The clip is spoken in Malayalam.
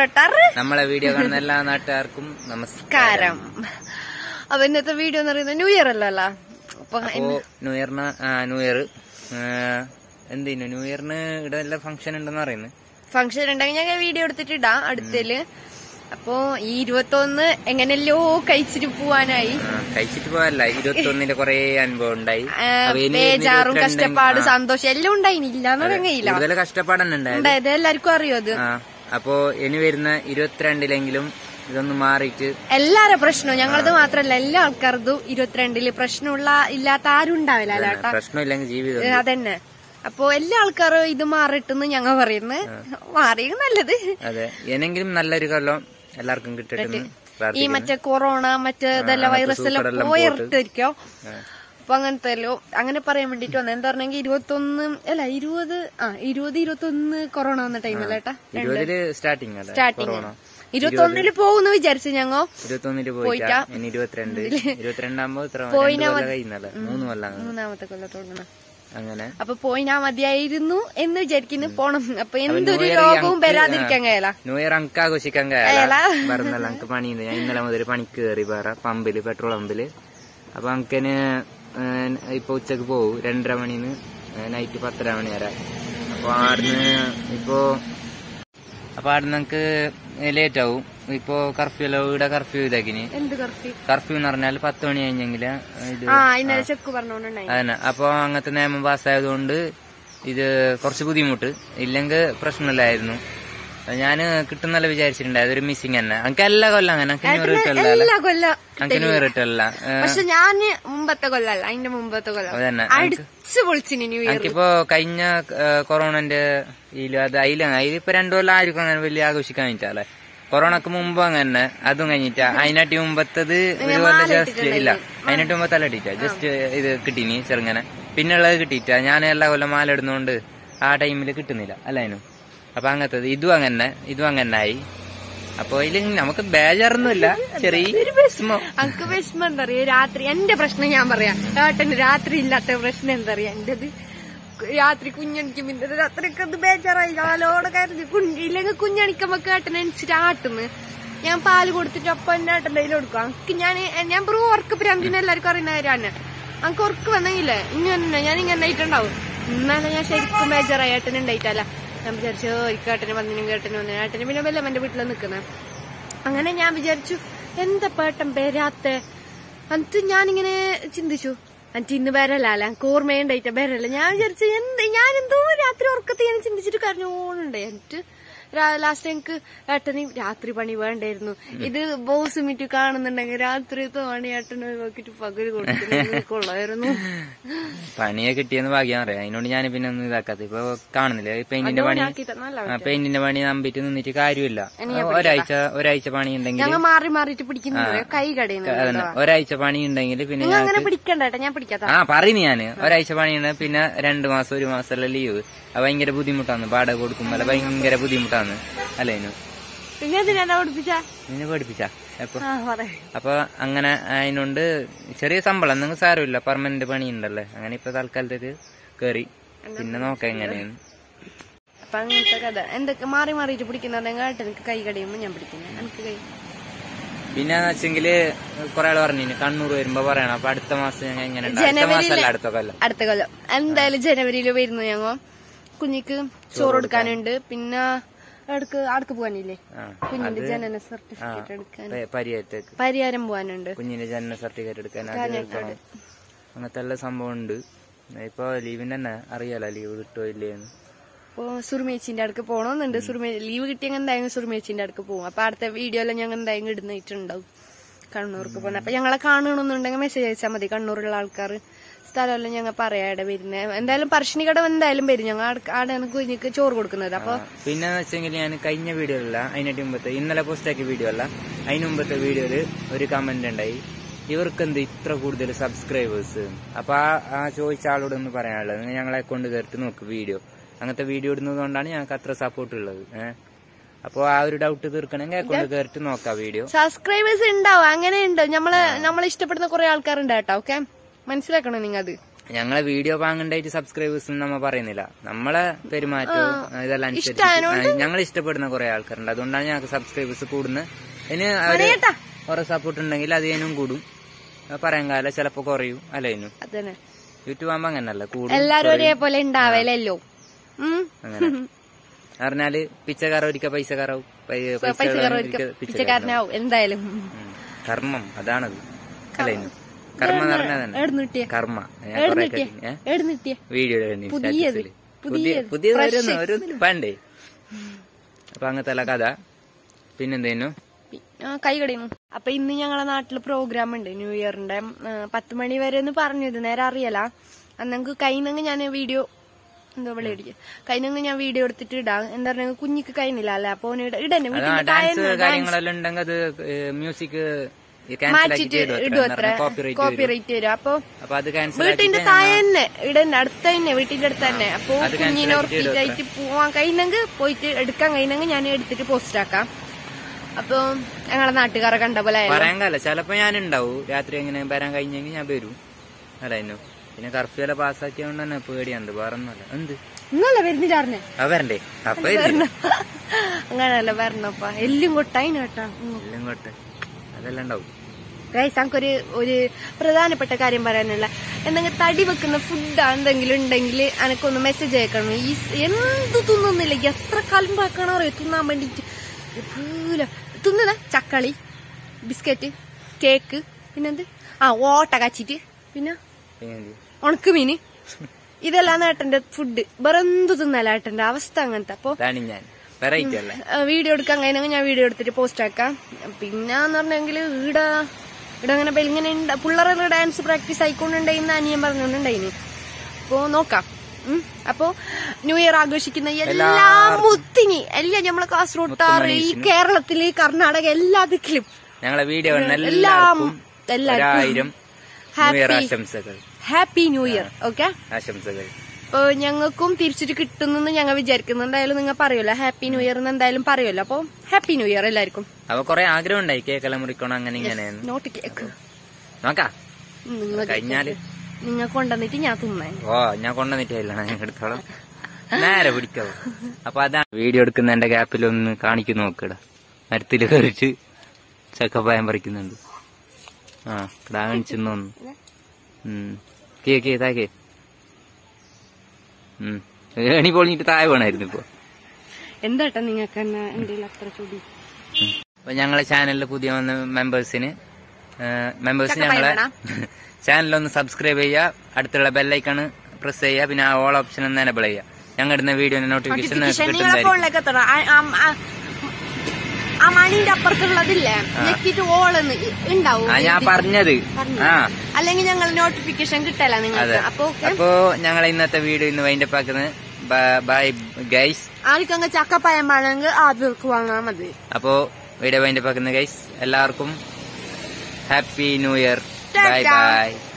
തൊണ്ണൂറെട്ടാറ് നമ്മളെ വീഡിയോ കാണുന്ന എല്ലാ നാട്ടുകാർക്കും നമസ്കാരം കാരം അപ്പൊ ഇന്നത്തെ വീഡിയോ എന്ന് പറയുന്നത് ന്യൂ ഇയർ അല്ലല്ലോ അപ്പൊ അപ്പോ ന്യൂ ഇയറിന് ന്യൂ ഇയർ എന്തിനു ന്യൂ ഇയറിന് ഇവിടെ എല്ലാ ഫംഗ്ഷൻ ഉണ്ടെന്ന് പറയുന്നത് ഫംഗ്ഷൻ ഉണ്ടെങ്കിൽ ഞങ്ങൾ വീഡിയോ എടുത്തിട്ട് ഇടാം അടുത്തേല് അപ്പൊ ഈ ഇരുപത്തൊന്ന് എങ്ങനെയല്ലോ കഴിച്ചിട്ട് പോവാനായി ആ, കഴിച്ചിട്ട് പോയല്ല ഇരുപത്തി ഒന്നില് കൊറേ അനുഭവം ഉണ്ടായി ആ, അപ്പൊ ഇനി ബേജാറും ഇരുപത്തിരണ്ട് കഷ്ടപ്പാട് സന്തോഷം എല്ലാം ഉണ്ടായിനി ഇല്ലാന്ന് പറയാൻ കഴിയില്ല കൂടുതൽ കഷ്ടപ്പാടന്നെ ഉണ്ടായത് ഉണ്ടായത് എല്ലാവർക്കും അറിയോ അത് ആ അപ്പോ ഇനി വരുന്ന ഇരുപത്തിരണ്ടിലെങ്കിലും ഇതൊന്ന് മാറിയിട്ട് എല്ലാരെ പ്രശ്നവും ഞങ്ങളത് മാത്രല്ല എല്ലാ ആൾക്കാർക്കും ഇരുപത്തിരണ്ടില് പ്രശ്നമുള്ള ഇല്ലാത്ത ആരും ഉണ്ടാവില്ല അല്ലാട്ടാ പ്രശ്നമില്ലെങ്കിൽ ജീവിതം ഏ, അതന്നെ അപ്പൊ എല്ലാ ആൾക്കാരും ഇത് മാറിട്ടെന്ന് ഞങ്ങൾ പറയുന്നത് മാറിയത് നല്ലത് അതെ ഏനെങ്കിലും നല്ലൊരു കൊല്ലം എല്ലാവർക്കും കിട്ടട്ടെ എന്ന് ഈ പ്രാർത്ഥിക്കുന്നു മറ്റേ കൊറോണ മറ്റേ ഇതെല്ലാം വൈറസ് എല്ലാം സൂക്കടെല്ലാം പോയിട്ടിരിക്കോ ആ. അപ്പൊ അങ്ങനത്തെ എല്ലോ അങ്ങനെ പറയാൻ വേണ്ടിട്ട് വന്നത് എന്താ പറഞ്ഞെങ്കിൽ ഇരുപത്തൊന്ന് അല്ല ഇരുപത് ആ ഇരുപത് ഇരുപത്തൊന്ന് കൊറോണ വന്ന ടൈമല്ലേട്ടാ ഇരുപതില് സ്റ്റാർട്ടിങ് അല്ലേ സ്റ്റാർട്ടിങ് കൊറോണ ഇരുപത്തൊന്നില് പോകുന്നു വിചാരിച്ചു ഞങ്ങ ഇരുപത്തൊന്നില് പോയിട്ടാ ഇനി ഇരുപത്തിരണ്ട് ഇരുപത്തിരണ്ടാകുമ്പോ ഇത്ര രണ്ട് കൊല്ലം കഴിയുന്നല്ലേ മൂന്ന് കൊല്ലം മൂന്നാമത്തെ കൊല്ലത്തോടണം അങ്ങനെ അപ്പൊ പോയിനാ മതിയായിരുന്നു എന്ന് വിചാരിക്കുന്നു പോണം അപ്പൊ എന്തൊരു രോഗവും വരാതിരിക്കാൻ കഴിയല ന്യൂ ഇയർ അങ്ക് ആഘോഷിക്കാൻ കഴിയാല പറഞ്ഞല്ല അങ്ക് പണിയുണ്ട് ഞാൻ ഇന്നലെ മുതൽ പണിക്ക് കയറി വേറെ പമ്പില് പെട്രോൾ പമ്പില് അപ്പൊ അങ്കന് ഇപ്പൊ ഉച്ചക്ക് പോകും രണ്ടര മണിന്ന് നൈറ്റ് പത്തര മണി വരെ അപ്പൊ ആടുന്ന് ഇപ്പൊ അപ്പൊ ആടുന്ന് നമുക്ക് ലേറ്റ് ആവും ഇപ്പൊ കർഫ്യൂ എല്ലാം ഇവിടെ കർഫ്യൂ ഇതാക്കിന് എന്ത് കർഫ്യൂ കർഫ്യൂ എന്ന് പറഞ്ഞാൽ പത്ത് മണി കഴിഞ്ഞെങ്കിൽ ഇത് ആ ഇന്നലെ ചെക്ക് പറഞ്ഞോണ്ടായി അതന്നെ അപ്പൊ അങ്ങനത്തെ നിയമം പാസ്സായതുകൊണ്ട് ഇത് കുറച്ച് ബുദ്ധിമുട്ട് ഇല്ലെങ്കിൽ പ്രശ്നമില്ലായിരുന്നു ഞാന് കിട്ടുന്നല്ല വിചാരിച്ചിട്ടുണ്ട് അതൊരു മിസ്സിങ് തന്നെ എനിക്ക് എല്ലാ കൊല്ലം അങ്ങനെ എനിക്ക് ന്യൂ ഇയർ കിട്ടല്ല എല്ലാ കൊല്ലം എനിക്ക് ന്യൂ ഇയർ കിട്ടല്ല പക്ഷെ ഞാന് മുമ്പത്തെ കൊല്ലല്ല അതിന്റെ മുമ്പത്തെ കൊല്ലം അതന്നെ അടിച്ചു പൊളിച്ചിന് ന്യൂ ഇയർ എനിക്കിപ്പോ കഴിഞ്ഞ ഏ, കൊറോണന്റെ ഇതില് അത് അതില അതിലിപ്പോ രണ്ടു കൊല്ലം ആർക്കും അങ്ങനെ വലിയ ആഘോഷിക്കാൻ പറ്റാല്ലേ കൊറോണക്ക് മുമ്പ് അങ്ങനെ അതും കഴിഞ്ഞിട്ടാ അതിനാട്ടി മുമ്പത്തത് ഒരു കൊല്ലം ജസ്റ്റ് ഇല്ല അതിനാട്ടി മുമ്പ് തലട്ടിട്ടാ ജസ്റ്റ് ഇത് കിട്ടീനി ചെറുങ്ങനെ പിന്നുള്ളത് കിട്ടിയിട്ടാ ഞാൻ എല്ലാ കൊല്ലം മാല ഇടുന്നോണ്ട് ആ ടൈമിൽ കിട്ടുന്നില്ല അല്ല അതിനും അപ്പൊ അങ്ങനത്തത് ഇതും അങ്ങനെ ഇതും അങ്ങനെ ആയി അപ്പൊ ഇതിൽ നമുക്ക് ബേജാറൊന്നുമില്ല ചെറിയൊരു വിഷമം അനക്ക് വിഷമം എന്താ പറയാ രാത്രി എന്റെ പ്രശ്നം ഞാൻ പറയാം ഏട്ടന് രാത്രി ഇല്ലാത്ത പ്രശ്നം എന്താ പറയാ എന്റേത് രാത്രി കുഞ്ഞണിക്കും പിന്നെ രാത്രിയൊക്കെ അത് ബേജാറായി കാലോടെ കരഞ്ഞു ഇല്ലെങ്കിൽ കുഞ്ഞണിക്കുമ്പോ ഏട്ടൻ എണിച്ചിട്ട് ആട്ടുന്നു ഞാൻ പാല് കൊടുത്തിട്ട് അപ്പൊ എന്നെ ഏട്ടൻ്റെ കയ്യിൽ കൊടുക്കും അനക്ക് ഞാൻ ഞാൻ ബ്രൂ ഉറക്ക് പ്രാന്തിന് എല്ലാവർക്കും അറിയുന്ന കാര്യമാണ് അനക്ക് ഉറക്ക് വന്നെങ്കിലേ ഇങ്ങനെ ഞാൻ ഇങ്ങനെ ആയിട്ടുണ്ടാവും ഇന്നലെ ഞാൻ ശരിക്കും ബേജാറായി ഏട്ടൻ ഉണ്ടായിട്ടല്ല ഞാൻ വിചാരിച്ചു ഏട്ടന് വന്നിനും കേട്ടനും വന്നിനും ഏട്ടന് പിന്നെ വല്ല എന്റെ വീട്ടിൽ നിൽക്കുന്നത് അങ്ങനെ ഞാൻ വിചാരിച്ചു എന്താ പേട്ടൻ പേരാത്തെ എന്നിട്ട് ഞാനിങ്ങനെ ചിന്തിച്ചു എന്നിട്ട് ഇന്ന് വരല്ല എനിക്ക് ഓർമ്മയുണ്ടായിട്ട വരല്ല ഞാൻ വിചാരിച്ചു എന്ത് ഞാൻ എന്തോ രാത്രി ഉറക്കത്തെ ഞാൻ ചിന്തിച്ചിട്ട് കരഞ്ഞോണുണ്ട് എന്നിട്ട് ലാസ്റ്റ് എനിക്ക് ഏട്ടന് രാത്രി പണി വേണ്ടായിരുന്നു ഇത് ബോസ് മീറ്റ് കാണുന്നുണ്ടെങ്കിൽ രാത്രിത്തെ പണി ഏട്ടന് നോക്കിട്ട് പകല് കൊടുത്തിട്ട് കൊള്ളായിരുന്നു പണിയെ കിട്ടിയെന്ന് ഭാഗ്യം അറിയാം അതിനോട് ഞാൻ പിന്നെ ഒന്നും ഇതാക്കാത്ത ഇപ്പൊ കാണുന്നില്ല ഈ പെയിന്റിന്റെ പണി ആക്കി തന്നല്ല ആ, പെയിന്റിന്റെ പണി നമ്പിട്ട് നിന്നിട്ട് കാര്യമില്ല ഒരാഴ്ച ഒരാഴ്ച പണി ഉണ്ടെങ്കിൽ ഞങ്ങൾ മാറി മാറിയിട്ട് പിടിക്കുന്നുണ്ട് കൈ കടയുന്നു അതന്നെ ഒരാഴ്ച പണി ഉണ്ടെങ്കിൽ പിന്നെ നിങ്ങൾ ഞാൻ അങ്ങനെ പിടിക്കണ്ട ഏട്ടാ ഞാൻ പിടിക്കാത്ത ആ പറയുന്നു ഞാന് ഒരാഴ്ച പണിയുണ്ട് പിന്നെ രണ്ടു മാസം ഒരു മാസം എല്ലാം ലീവ് അത് ഭയങ്കര ബുദ്ധിമുട്ടാണ് വാടക കൊടുക്കുമ്പോൾ ഭയങ്കര ബുദ്ധിമുട്ടാണ് അല്ലേ ഇനു പിന്നെ എന്തിനാ പഠിപ്പിച്ച നിന്നെ പഠിപ്പിച്ച എപ്പൊ ആ പറയാ അപ്പൊ അങ്ങനെ അതിനോണ്ട് ചെറിയ ശമ്പളം നിങ്ങൾ സാരമില്ല പെർമനന്റ് പണി ഉണ്ടല്ലേ അങ്ങനെ ഇപ്പൊ തൽക്കാലത്തേക്ക് കേറി പിന്നെ നോക്കാം എങ്ങനെയാണ് അപ്പൊ അങ്ങനത്തെ കഥ എന്തൊക്കെ മാറി മാറിയിട്ട് പിടിക്കുന്നത് ഏട്ടൻ എനിക്ക് കൈ കടയുമ്പോ ഞാൻ പിടിക്കുന്നത് എനിക്ക് കൈ പിന്നെ വെച്ചെങ്കില് കൊറേ ആള് പറഞ്ഞു കണ്ണൂർ വരുമ്പോ പറയണം അപ്പൊ അടുത്ത മാസം ഞങ്ങൾ എങ്ങനെ ഉണ്ട്? അടുത്ത മാസമല്ല അടുത്ത കൊല്ലം അടുത്ത കൊല്ലം എന്തായാലും ജനുവരിയിൽ വരുന്നു ഞങ്ങ കുഞ്ഞിക്ക് ചോറ് കൊടുക്കാനുണ്ട് പിന്നെ അടുക്ക് അടുക്ക് പോകാനില്ലേ ആ കുഞ്ഞിന്റെ ജനന സർട്ടിഫിക്കറ്റ് എടുക്കാൻ പ- പരിഹാരത്തേക്ക് പരിഹാരം പോകാനുണ്ട് കുഞ്ഞിന്റെ ജനന സർട്ടിഫിക്കറ്റ് എടുക്കാൻ അത് എടുക്കണം അങ്ങനത്തെ എല്ലാ സംഭവം ഉണ്ട് ഇപ്പൊ ലീവിന് തന്നെ അറിയാലോ ലീവ് കിട്ടുമോ ഇല്ലേന്ന് അപ്പൊ സുറുമേച്ചിന്റെ അടുക്ക് പോകണമെന്നുണ്ട് സുറുമേ ലീവ് കിട്ടിയെങ്കിൽ എന്തായാലും സുറുമേച്ചിന്റെ അടുക്ക് പോകും അപ്പൊ അടുത്ത വീഡിയോയിലും ഞങ്ങൾ എന്തായാലും ഇടുന്നിട്ടുണ്ടാവും കണ്ണൂർക്ക് പോകുന്നത് അപ്പൊ ഞങ്ങളെ കാണണമെന്നുണ്ടെങ്കിൽ മെസ്സേജ് അയച്ചാൽ മതി കണ്ണൂരുള്ള ആൾക്കാർ സ്ഥലമെല്ലാം ഞങ്ങൾ പറയാടെ വരുന്നത് എന്തായാലും പറശ്ശിനി കട എന്തായാലും വരും ഞങ്ങൾ ആടെയാണ് കുഞ്ഞിക്ക് ചോറ് കൊടുക്കുന്നത് അപ്പൊ പിന്നെ വെച്ചെങ്കിൽ ഞാൻ കഴിഞ്ഞ വീഡിയോ അല്ല അതിനായിട്ട് മുമ്പത്തെ ഇന്നലെ പോസ്റ്റ് ആക്കിയ വീഡിയോ അല്ല അതിന് മുമ്പത്തെ വീഡിയോയില് ഒരു കമന്റ് ഉണ്ടായി ഇവർക്ക് എന്ത് ഇത്ര കൂടുതൽ സബ്സ്ക്രൈബേഴ്സ് അപ്പൊ ആ ആ ചോദിച്ച ആളോട് ഒന്ന് പറയാനുള്ളത് നിങ്ങൾ ഞങ്ങളെ കൊണ്ട് കയറിട്ട് നോക്ക് വീഡിയോ അങ്ങനത്തെ വീഡിയോ ഇടുന്നത് കൊണ്ടാണ് ഞങ്ങൾക്ക് അത്ര സപ്പോർട്ട് ഉള്ളത് ഏഹ് അപ്പൊ ആ ഒരു ഡൗട്ട് തീർക്കണമെങ്കിൽ കൊണ്ട് കയറിട്ട് നോക്കാം വീഡിയോ സബ്സ്ക്രൈബേഴ്സ് ഉണ്ടാവും അങ്ങനെ ഉണ്ട് നമ്മള് നമ്മളെ ഇഷ്ടപ്പെടുന്ന കുറെ ആൾക്കാരുണ്ട് കേട്ടോ ഓക്കെ മനസ്സിലാക്കണോ നിങ്ങൾ അത് ഞങ്ങളെ വീഡിയോ പാങ്ങണ്ടായിട്ട് സബ്സ്ക്രൈബേഴ്സ് നമ്മ പറയുന്നില്ല നമ്മളെ പെരുമാറ്റവും ഇതെല്ലാം അനുസരിച്ച് ഞങ്ങൾ ഇഷ്ടപ്പെടുന്ന കുറെ ആൾക്കാരുണ്ട് അതുകൊണ്ടാണ് ഞങ്ങൾക്ക് സബ്സ്ക്രൈബേഴ്സ് കൂടുന്നത് ഇനി അവര് കുറെ സപ്പോർട്ട് ഉണ്ടെങ്കിൽ അത് ഇതിനും കൂടും അത് പറയാൻ കാലം ചിലപ്പോ കുറയും അല്ല ഇതിനും അതന്നെ യൂട്യൂബ് ആകുമ്പോ അങ്ങനല്ല കൂടും എല്ലാരും ഒരേപോലെ ഉണ്ടാവലല്ലോ ഉം അങ്ങനെ പറഞ്ഞാല് പിച്ചക്കാര ഒരിക്കൽ പൈസക്കാരാവും പൈ- പൈസ പൈസക്കാരൻ ഒരിക്കൽ പിച്ചക്കാരനാവും പിച്ചക്കാരനാവും എന്തായാലും ഉം. കർമ്മം അതാണത് അല്ല ഇതിനും കർമ്മം എന്ന് പറഞ്ഞാൽ തന്നെ എഴുന്നൂറ്റിയ കർമ്മ ഞാൻ കുറെ കേട്ടി ഏ എഴുന്നൂറ്റിയ വീഡിയോ പുതിയത്. പുതിയ പുതിയ ഓരോന്ന് ഓരോന്നിനും പണ്ടേ അപ്പൊ അങ്ങനത്തെ എല്ലാ കഥ പിന്നെന്തേനു കൈ കടിയുന്നു അപ്പൊ ഇന്ന് ഞങ്ങളെ നാട്ടില് പ്രോഗ്രാം ഉണ്ട് ന്യൂ ഇയറിന്റെ ആ, പത്ത് മണി വരെ എന്ന് പറഞ്ഞത് നേരെ അറിയല അന്നെങ്കിൽ കൈനങ്ങ് ഞാൻ വീഡിയോ എന്തോ വിളി അടിക്കുക കൈനങ്ങ് ഞാൻ വീഡിയോ എടുത്തിട്ട് ഇടാം എന്താ പറഞ്ഞ കുഞ്ഞിക്ക് കഴിഞ്ഞില്ല അല്ലേ അപ്പൊ ഓന് ഇട- ഇടന്നെ അതാ വീട്ടിന്റെ ഡാൻസ് താഴെ കാര്യങ്ങളെല്ലാം ഉണ്ടെങ്കിൽ അത് മ്യൂസിക് ക്യാൻസൽ മാറ്റിട്ട് ആക്കി ഇടും അത്ര കോപ്പിറൈറ്റ് കോപ്പിറൈറ്റ് വരും അപ്പൊ അപ്പൊ അത് ക്യാൻസൽ വീട്ടിന്റെ താഴെ തന്നെ ഇടന്നെ അടുത്ത തന്നെ വീട്ടിന്റെ അടുത്ത് തന്നെ അപ്പൊ അത് കുഞ്ഞിനെ cancel ആക്കിയിട്ട് ഉറപ്പിച്ചായിട്ട് പോവാൻ കഴിയുന്നെങ്കിൽ പോയിട്ട് എടുക്കാൻ കഴിയുന്നെങ്കിൽ ഞാൻ എടുത്തിട്ട് പോസ്റ്റ് ആക്കാം അപ്പൊ ഞങ്ങളെ നാട്ടുകാരെ കണ്ട പോലെ ആയാലും പറയാൻ കാല ചിലപ്പോ ഞാൻ ഉണ്ടാവും രാത്രി എങ്ങനെ വരാൻ കഴിഞ്ഞെങ്കിൽ ഞാൻ വരും അല്ല ഇന്നു പിന്നെ കർഫ്യൂ എല്ലാം പാസ്സാക്കിയോണ്ട് തന്നെ പേടിയുണ്ട് വേറെ ഒന്നുമല്ല എന്ത് നിങ്ങളെ വരുന്നില്ലാർന്നെ ആ വരണ്ടേ അപ്പൊ ഇല്ല. അങ്ങനല്ല വരണപ്പ എല്ലും കൊട്ടായിന് കേട്ടാ എല്ലാം കൊട്ടെ അതെല്ലാം ഉണ്ടാവും ഗൈസ് നമുക്കൊരു ഒരു പ്രധാനപ്പെട്ട കാര്യം പറയാനുള്ള എന്തെങ്കിലും തടി വെക്കുന്ന ഫുഡ് എന്തെങ്കിലും ഉണ്ടെങ്കിൽ എനക്കൊന്ന് മെസ്സേജ് അയക്കണം ഈ സ് എന്ത് തിന്നുന്നില്ല എത്ര കാലം വെക്കണോ അറിയോ തിന്നാൻ വേണ്ടിട്ട് ഫൂല തിന്നുന്ന ചക്കളി ബിസ്ക്കറ്റ് കേക്ക് പിന്നെന്ത് ആ ഓട്ട കാച്ചിട്ട് പിന്നെ പിന്നെ എന്ത്? ഉണക്കുമീന് ഇതെല്ലാം ഏട്ടന്റെ ഫുഡ് വേറെ എന്ത് തിന്നല്ല ഏട്ടന്റെ അവസ്ഥ അങ്ങനത്തെ അപ്പൊ ഇതാണ് ഞാൻ വെറൈറ്റി അല്ലേ വീഡിയോ എടുക്കാൻ കഴിഞ്ഞെങ്കിൽ ഞാൻ വീഡിയോ എടുത്തിട്ട് പോസ്റ്റ് ആക്കാം പിന്നെന്ന് പറഞ്ഞെങ്കിൽ ഈടെ ഇവിടെ അങ്ങനെ ഇങ്ങനെ ഉണ്ട് പിള്ളേരുടെ ഡാൻസ് പ്രാക്ടീസ് ആയിക്കൊണ്ടുണ്ടായിന്ന് അനിയൻ പറഞ്ഞുകൊണ്ടുണ്ടായിന് അപ്പോ നോക്കാം ഉം. അപ്പോ ന്യൂ ഇയർ ആഘോഷിക്കുന്ന എല്ലാ മുത്തിനി എല്ലാം നമ്മളെ കാസർഗോട്ടാറ് ഈ കേരളത്തില് കർണാടക എല്ലാ ദിക്കിലും ഞങ്ങളെ വീഡിയോ കാണുന്ന എല്ലാം എല്ലാവർക്കും എല്ലാവർക്കും ഒരായിരം ന്യൂ ഇയർ ആശംസകൾ ഹാപ്പി ന്യൂ ഇയർ ഓക്കെ ആശംസകൾ അപ്പൊ ഞങ്ങൾക്കും തിരിച്ചിട്ട് കിട്ടുന്നെന്ന് ഞങ്ങൾ വിചാരിക്കുന്നു എന്തായാലും നിങ്ങൾ പറയുമല്ലോ ഹാപ്പി ന്യൂ ഇയർ എന്ന് എന്തായാലും പറയുമല്ലോ അപ്പൊ ഹാപ്പി ന്യൂ ഇയർ എല്ലാവർക്കും അപ്പൊ കൊറേ ആഗ്രഹം ഉണ്ടായി കേക്കെല്ലാം മുറിക്കണം അങ്ങനെ ഇങ്ങനെ നോട്ട് കേക്ക് നോക്കാ നിങ്ങൾ കഴിഞ്ഞാല് നിങ്ങൾ കൊണ്ടുവന്നിട്ട് ഞാൻ തിന്നേ ഓ ഞാൻ കൊണ്ടുവന്നിട്ടില്ല ഞാൻ എടുത്തോളാം നേരെ പിടിക്കോ അപ്പൊ അതാ വീഡിയോ എടുക്കുന്നതിന്റെ ഗ്യാപ്പിൽ ഒന്ന് കാണിക്കു നോക്കട മരത്തിൽ കയറിച്ച് ചക്കപ്പായം പറിക്കുന്നുണ്ട് ആ കിടാ കാണിച്ചെന്നു ഉം കേ കേ താക്കേ ഉം ഏണി പൊളിഞ്ഞിട്ട് താഴെ വേണമായിരുന്നു ഇപ്പൊ എന്താട്ടാ നിങ്ങൾക്ക് എന്നെ എന്റെ അത്ര ചൂടി അപ്പൊ ഞങ്ങളെ ചാനലിൽ പുതിയ വന്ന മെമ്പേഴ്സിന് മെമ്പേഴ്സ് ചക്കപ്പായം ഞങ്ങളെ വേണം. ചാനലൊന്ന് സബ്സ്ക്രൈബ് ചെയ്യുക അടുത്തുള്ള ബെല്ലൈക്കണ് പ്രസ് ചെയ്യുക പിന്നെ ആ ഓൾ ഓപ്ഷൻ ഒന്ന് എനബിൾ ചെയ്യുക ഞങ്ങൾ ഇടുന്ന വീഡിയോന്റെ നോട്ടിഫിക്കേഷൻ നോട്ടിഫിക്കേഷൻ നിങ്ങളെ കിട്ടുന്നതായിരിക്കും ഫോണിലേക്ക് എത്തണം ആ- ആ- ആ- ആ മണിന്റെ അപ്പുറത്തുള്ളതില്ലേ ഞെക്കിട്ട് ഓളെന്ന് ഉണ്ടാവും ആ ഞാൻ പറഞ്ഞത് ആ അല്ലെങ്കിൽ ഞങ്ങൾ നോട്ടിഫിക്കേഷൻ കിട്ടല അതെ നിങ്ങൾക്ക് അപ്പൊ ഓക്കെ അപ്പോ ഞങ്ങൾ ഇന്നത്തെ വീഡിയോ ഇന്ന് വൈൻഡപ്പ് ആക്കുന്നത് ബൈ ഗൈസ് ആർക്കങ്ങ് ചക്കപ്പയം വേണമെങ്കിൽ ആദ്യർക്ക് വാങ്ങാൻ മതി അപ്പോ വീഡിയോ വൈൻഡപ്പ് ആക്കുന്ന ഗൈസ് എല്ലാവർക്കും happy new year bye Ta-ta. By